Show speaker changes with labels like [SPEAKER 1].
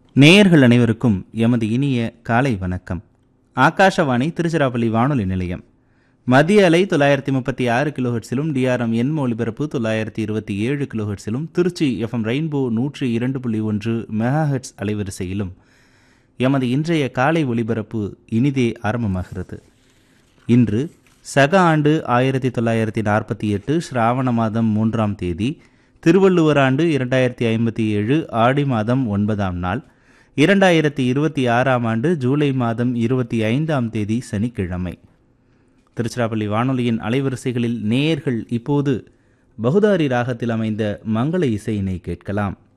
[SPEAKER 1] நேயர்கள் அனைவருக்கும் எமது இனிய காலை வணக்கம் ஆகாஷவாணி திருச்சிராப்பள்ளி வானொலி நிலையம் மத்திய அலை தொள்ளாயிரத்தி முப்பத்தி ஆறு கிலோஹெட்ஸிலும் டிஆர்எம் எண் ஒலிபரப்பு தொள்ளாயிரத்தி இருபத்தி ஏழு கிலோஹெட்ஸிலும் திருச்சி எஃப்எம் ரெயின்போ நூற்றி இரண்டு புள்ளி ஒன்று மெகாஹெட்ஸ் அலைவரிசையிலும் எமது இன்றைய காலை ஒலிபரப்பு இனிதே ஆரம்பமாகிறது இன்று சக ஆண்டு ஆயிரத்தி தொள்ளாயிரத்தி நாற்பத்தி எட்டு ஸ்ராவண மாதம் மூன்றாம் தேதி திருவள்ளுவர் ஆண்டு இரண்டாயிரத்தி ஐம்பத்தி ஏழு ஆடி மாதம் ஒன்பதாம் நாள் இரண்டாயிரத்தி இருபத்தி ஆறாம் ஆண்டு ஜூலை மாதம் இருபத்தி ஐந்தாம் தேதி சனிக்கிழமை திருச்சிராப்பள்ளி வானொலியின் அலைவரிசைகளில் நேயர்கள் இப்போது பகுதாரி ராகத்தில் அமைந்த மங்கள இசையினை கேட்கலாம்